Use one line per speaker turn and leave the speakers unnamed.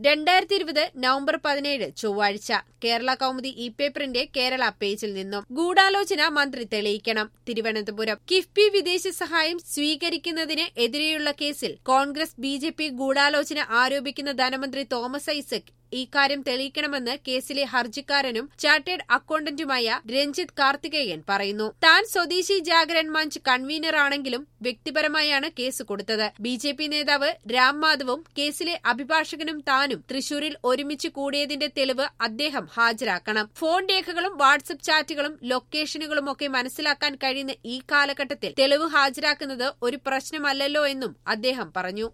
രണ്ടായിരത്തി ഇരുപത് നവംബർ പതിനേഴ് ചൊവ്വാഴ്ച കേരള കൗമുദി ഇ പേപ്പറിന്റെ കേരള പേജിൽ നിന്നും ഗൂഢാലോചന മന്ത്രി തെളിയിക്കണം തിരുവനന്തപുരം കിഫ്ബി വിദേശ സഹായം സ്വീകരിക്കുന്നതിന് എതിരെയുള്ള കേസിൽ കോൺഗ്രസ് ബി ജെ പി ഗൂഢാലോചന ആരോപിക്കുന്ന ധനമന്ത്രി തോമസ് ഐസക് ഇക്കാര്യം തെളിയിക്കണമെന്ന് കേസിലെ ഹർജിക്കാരനും ചാർട്ടേഡ് അക്കൌണ്ടന്റുമായ രഞ്ജിത്ത് കാർത്തികേയൻ പറയുന്നു താൻ സ്വദേശി ജാഗരൺ മഞ്ച് കൺവീനറാണെങ്കിലും വ്യക്തിപരമായാണ് കേസ് കൊടുത്തത് ബി ജെ പി നേതാവ് രാം മാധവും കേസിലെ അഭിഭാഷകനും താനും തൃശൂരിൽ ഒരുമിച്ച് കൂടിയതിന്റെ തെളിവ് അദ്ദേഹം ഹാജരാക്കണം ഫോൺ രേഖകളും വാട്സപ്പ് ചാറ്റുകളും ലൊക്കേഷനുകളുമൊക്കെ മനസ്സിലാക്കാൻ കഴിയുന്ന ഈ കാലഘട്ടത്തിൽ തെളിവ് ഹാജരാക്കുന്നത് ഒരു പ്രശ്നമല്ലല്ലോ എന്നും അദ്ദേഹം പറഞ്ഞു